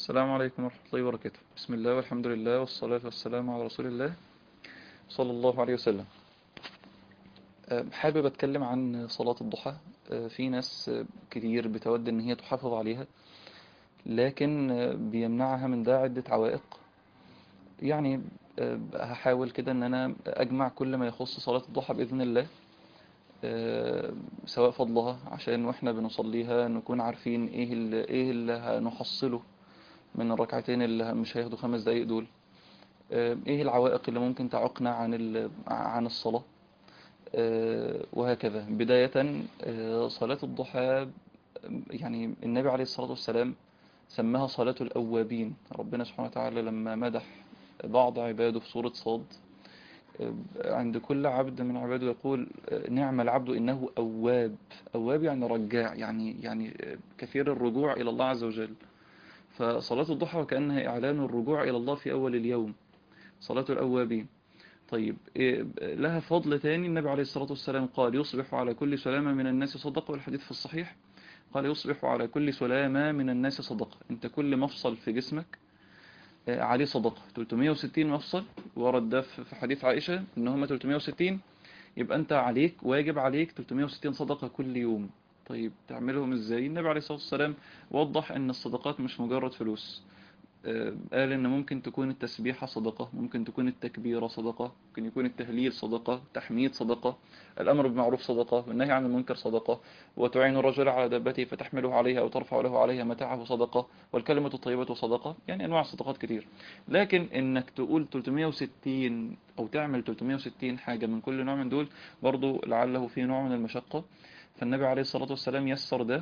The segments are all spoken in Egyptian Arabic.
السلام عليكم ورحمة الله وبركاته بسم الله والحمد لله والصلاة والسلام على رسول الله صلى الله عليه وسلم أه، حابب أتكلم عن صلاة الضحى أه، في ناس أه، كتير بتود إن هي تحافظ عليها لكن أه، بيمنعها من ده عدة عوائق يعني أه، هحاول كده إن أنا أجمع كل ما يخص صلاة الضحى بإذن الله أه، سواء فضلها عشان واحنا بنصليها نكون عارفين ايه اللي, إيه اللي هنحصله من الركعتين اللي مش هياخدوا خمس دقايق دول آه، ايه العوائق اللي ممكن تعوقنا عن ال- عن الصلاة آه، وهكذا بداية آه، صلاة الضحى آه، يعني النبي عليه الصلاة والسلام سماها صلاة الأوابين ربنا سبحانه وتعالى لما مدح بعض عباده في سورة صاد آه، عند كل عبد من عباده يقول آه، نعم العبد إنه أواب أواب يعني رجاع يعني يعني آه، كثير الرجوع إلى الله عز وجل فصلاة الضحى وكأنها إعلان الرجوع إلى الله في أول اليوم صلاة الأوابين طيب إيه لها فضل تاني النبي عليه الصلاة والسلام قال يصبح على كل سلامة من الناس صدقة والحديث في الصحيح قال يصبح على كل سلامة من الناس صدقة انت كل مفصل في جسمك آه، عليه صدقة 360 مفصل ورد ده في في حديث عائشة ان هم 360 يبقى انت عليك واجب عليك 360 صدقة كل يوم طيب تعملهم ازاي النبي عليه الصلاة والسلام وضح ان الصدقات مش مجرد فلوس آه، قال ان ممكن تكون التسبيحة صدقة ممكن تكون التكبيرة صدقة ممكن يكون التهليل صدقة تحميد صدقة الامر بالمعروف صدقة والنهي عن المنكر صدقة وتعين الرجل على دابته فتحمله عليها او ترفع له عليها متاعه صدقة والكلمة الطيبة صدقة يعني انواع صدقات كتير لكن انك تقول 360 او تعمل 360 حاجة من كل نوع من دول برضو لعله فيه نوع من المشقة فالنبي عليه الصلاة والسلام يسر ده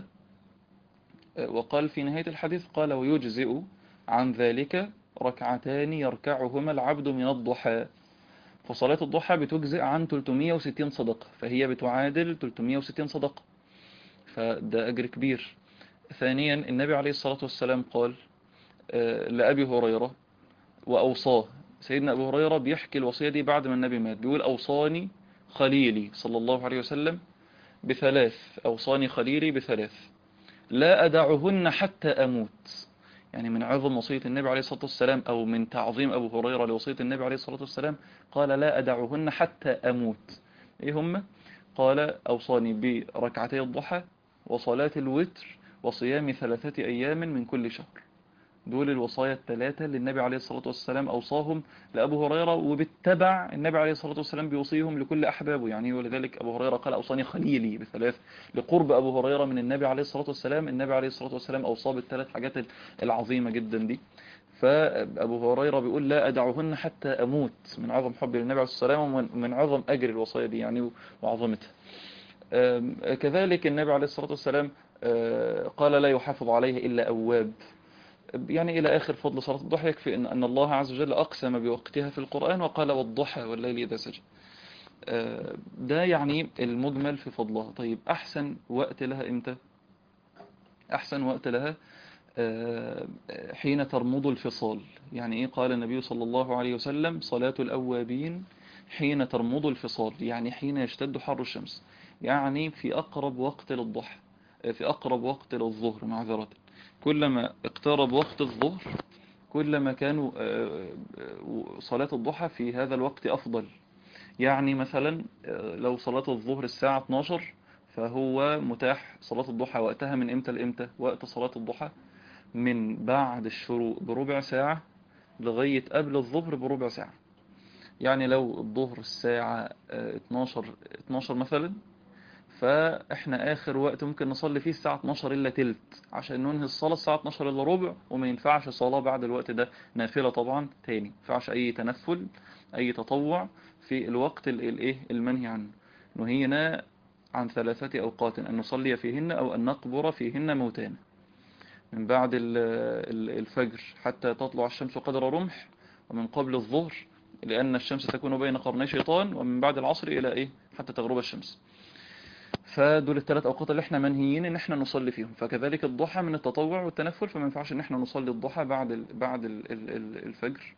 وقال في نهاية الحديث قال ويجزئ عن ذلك ركعتان يركعهما العبد من الضحى فصلاة الضحى بتجزئ عن 360 صدقة فهي بتعادل 360 صدقة فده أجر كبير ثانيا النبي عليه الصلاة والسلام قال آه، لأبي هريرة وأوصاه سيدنا أبو هريرة بيحكي الوصية دي بعد ما النبي مات بيقول أوصاني خليلي صلى الله عليه وسلم بثلاث أوصاني خليلي بثلاث لا أدعهن حتى أموت يعني من عظم وصية النبي عليه الصلاة والسلام أو من تعظيم أبو هريرة لوصية النبي عليه الصلاة والسلام قال لا أدعهن حتى أموت إيه هم؟ قال أوصاني بركعتي الضحى وصلاة الوتر وصيام ثلاثة أيام من كل شهر دول الوصايا الثلاثة اللي النبي عليه الصلاة والسلام أوصاهم لأبو هريرة وبالتبع النبي عليه الصلاة والسلام بيوصيهم لكل أحبابه يعني ولذلك أبو هريرة قال أوصاني خليلي بثلاث لقرب أبو هريرة من النبي عليه الصلاة والسلام النبي عليه الصلاة والسلام أوصاه بالثلاث حاجات العظيمة جدا دي فأبو هريرة بيقول لا أدعهن حتى أموت من عظم حبي للنبي عليه الصلاة والسلام ومن من عظم أجر الوصايا دي يعني وعظمتها أم، كذلك النبي عليه الصلاة والسلام أه، قال لا يحافظ عليه إلا أواب يعني إلى آخر فضل صلاة الضحى يكفي أن, أن الله عز وجل أقسم بوقتها في القرآن وقال والضحى والليل إذا سجى آه، ده يعني المجمل في فضلها طيب أحسن وقت لها إمتى أحسن وقت لها آه، حين ترمض الفصال يعني إيه قال النبي صلى الله عليه وسلم صلاة الأوابين حين ترمض الفصال يعني حين يشتد حر الشمس يعني في أقرب وقت للضحى آه، في أقرب وقت للظهر معذرة كلما اقترب وقت الظهر كلما كانوا آه، آه، صلاة الضحى في هذا الوقت أفضل يعني مثلا آه، لو صلاة الظهر الساعة 12 فهو متاح صلاة الضحى وقتها من امتى لامتى وقت صلاة الضحى من بعد الشروق بربع ساعة لغاية قبل الظهر بربع ساعة يعني لو الظهر الساعة آه، 12 12 مثلا فاحنا اخر وقت ممكن نصلي فيه الساعة 12 الا تلت عشان ننهي الصلاة الساعة 12 الا ربع وما ينفعش صلاة بعد الوقت ده نافلة طبعا تاني ما ينفعش اي تنفل اي تطوع في الوقت ال- الايه المنهي عنه نهينا عن ثلاثة اوقات ان نصلي فيهن او ان نقبر فيهن موتانا من بعد ال- ال- الفجر حتى تطلع الشمس قدر رمح ومن قبل الظهر لأن الشمس تكون بين قرني شيطان ومن بعد العصر إلى إيه حتى تغرب الشمس فدول الثلاث أوقات اللي احنا منهيين ان احنا نصلي فيهم فكذلك الضحى من التطوع والتنفل فما ينفعش ان احنا نصلي الضحى بعد ال بعد ال ال ال الفجر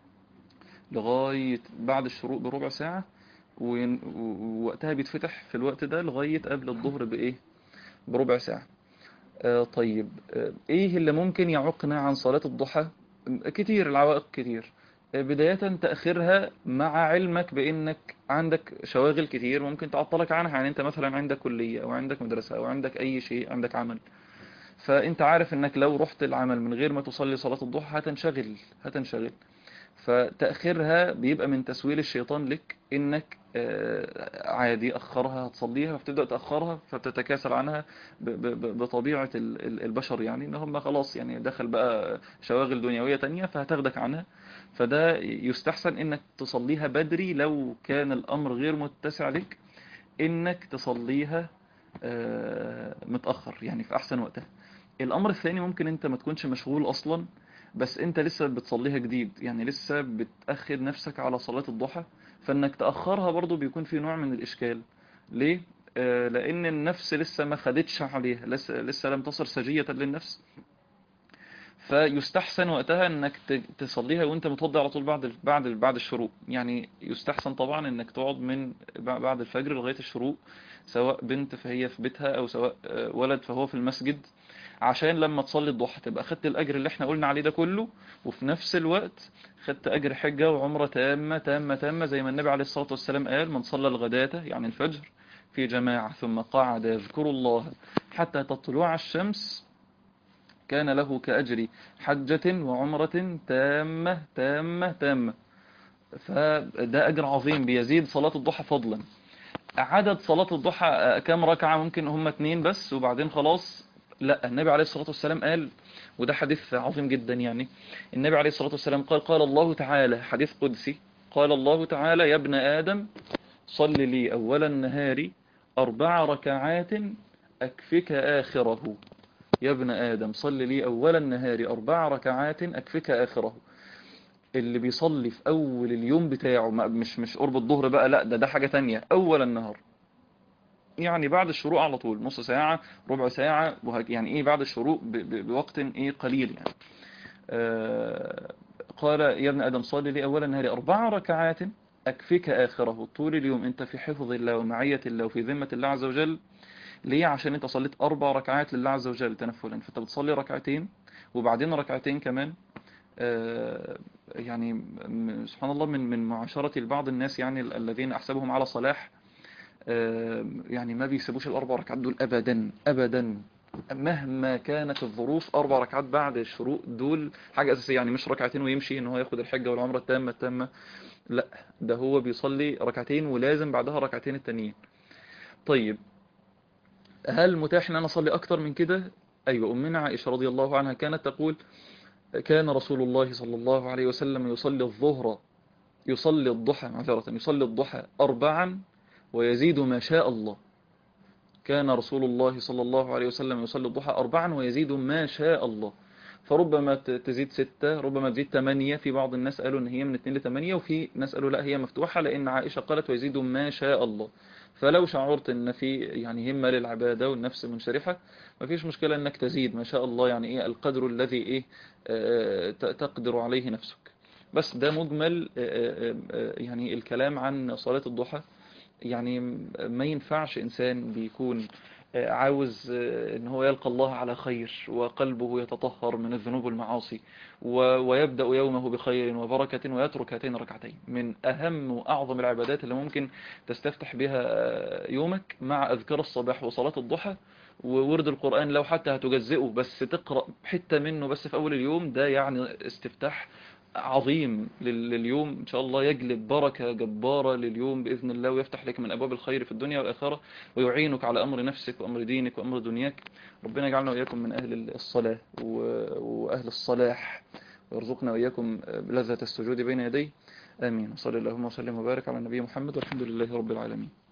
لغاية بعد الشروق بربع ساعة وين- ووقتها بيتفتح في الوقت ده لغاية قبل الظهر بإيه بربع ساعة آه طيب آه ايه اللي ممكن يعوقنا عن صلاة الضحى كتير العوائق كتير آه بداية تأخيرها مع علمك بانك عندك شواغل كتير ممكن تعطلك عنها يعني انت مثلا عندك كلية او عندك مدرسة او عندك اي شيء عندك عمل فانت عارف انك لو رحت العمل من غير ما تصلي صلاة الضحى هتنشغل هتنشغل فتأخيرها بيبقى من تسويل الشيطان لك انك عادي اخرها هتصليها فتبدأ تأخرها فبتتكاسل عنها بطبيعة البشر يعني ان هم خلاص يعني دخل بقى شواغل دنيوية تانية فهتاخدك عنها فده يستحسن انك تصليها بدري لو كان الامر غير متسع لك انك تصليها متأخر يعني في احسن وقتها الامر الثاني ممكن انت ما تكونش مشغول اصلا بس انت لسه بتصليها جديد يعني لسه بتأخذ نفسك على صلاة الضحى فانك تأخرها برضو بيكون في نوع من الاشكال ليه آه لان النفس لسه ما خدتش عليها لسه, لسه لم تصر سجية للنفس فيستحسن وقتها انك تصليها وانت متوضي على طول بعد بعد بعد الشروق يعني يستحسن طبعا انك تقعد من بعد الفجر لغاية الشروق سواء بنت فهي في بيتها او سواء ولد فهو في المسجد عشان لما تصلي الضحى تبقى خدت الأجر اللي احنا قلنا عليه ده كله وفي نفس الوقت خدت أجر حجة وعمرة تامة تامة تامة زي ما النبي عليه الصلاة والسلام قال من صلى الغداة يعني الفجر في جماعة ثم قعد يذكر الله حتى تطلع الشمس كان له كأجر حجة وعمرة تامة تامة تامة فده أجر عظيم بيزيد صلاة الضحى فضلا عدد صلاة الضحى كام ركعة ممكن هم اتنين بس وبعدين خلاص لا النبي عليه الصلاة والسلام قال وده حديث عظيم جدا يعني النبي عليه الصلاة والسلام قال قال الله تعالى حديث قدسي قال الله تعالى يا ابن آدم صل لي أول النهار أربع ركعات أكفك آخره يا ابن آدم صل لي أول النهار أربع ركعات أكفك آخره اللي بيصلي في أول اليوم بتاعه مش مش قرب الظهر بقى لا ده ده حاجة تانية أول النهار يعني بعد الشروق على طول نص ساعة ربع ساعة يعني ايه بعد الشروق بوقت ايه قليل يعني آه قال يا ابن ادم صلي لي اولا نهاري اربع ركعات اكفيك اخره طول اليوم انت في حفظ الله ومعية الله وفي ذمة الله عز وجل ليه عشان انت صليت اربع ركعات لله عز وجل تنفلا فانت بتصلي ركعتين وبعدين ركعتين كمان آه يعني سبحان الله من من معاشرة بعض الناس يعني الذين احسبهم على صلاح يعني ما بيسيبوش الأربع ركعات دول أبدا أبدا مهما كانت الظروف أربع ركعات بعد الشروق دول حاجة أساسية يعني مش ركعتين ويمشي إن هو ياخد الحجة والعمرة التامة التامة لا ده هو بيصلي ركعتين ولازم بعدها ركعتين التانيين طيب هل متاح ان انا اصلي اكتر من كده ايوه امنا عائشة رضي الله عنها كانت تقول كان رسول الله صلى الله عليه وسلم يصلي الظهر يصلي الضحى معذرة يصلي الضحى أربعا ويزيد ما شاء الله كان رسول الله صلى الله عليه وسلم يصلي الضحى أربعا ويزيد ما شاء الله فربما تزيد ستة ربما تزيد ثمانية في بعض الناس قالوا ان هي من اتنين لثمانية وفي ناس قالوا لا هي مفتوحة لان عائشة قالت ويزيد ما شاء الله فلو شعرت ان في يعني همة للعبادة والنفس منشرحة مفيش مشكلة انك تزيد ما شاء الله يعني ايه القدر الذي ايه اه تقدر عليه نفسك بس ده مجمل اه اه يعني الكلام عن صلاة الضحى يعني ما ينفعش إنسان بيكون عاوز ان هو يلقى الله على خير وقلبه يتطهر من الذنوب والمعاصي ويبدأ يومه بخير وبركة ويترك هاتين ركعتين من أهم وأعظم العبادات اللي ممكن تستفتح بها يومك مع أذكار الصباح وصلاة الضحى وورد القرآن لو حتى هتجزئه بس تقرأ حتة منه بس في أول اليوم ده يعني استفتاح عظيم لليوم إن شاء الله يجلب بركة جبارة لليوم بإذن الله ويفتح لك من أبواب الخير في الدنيا والآخرة ويعينك على أمر نفسك وأمر دينك وأمر دنياك ربنا يجعلنا وإياكم من أهل الصلاة وأهل الصلاح ويرزقنا وإياكم بلذة السجود بين يديه آمين صلى الله وسلم وبارك على النبي محمد والحمد لله رب العالمين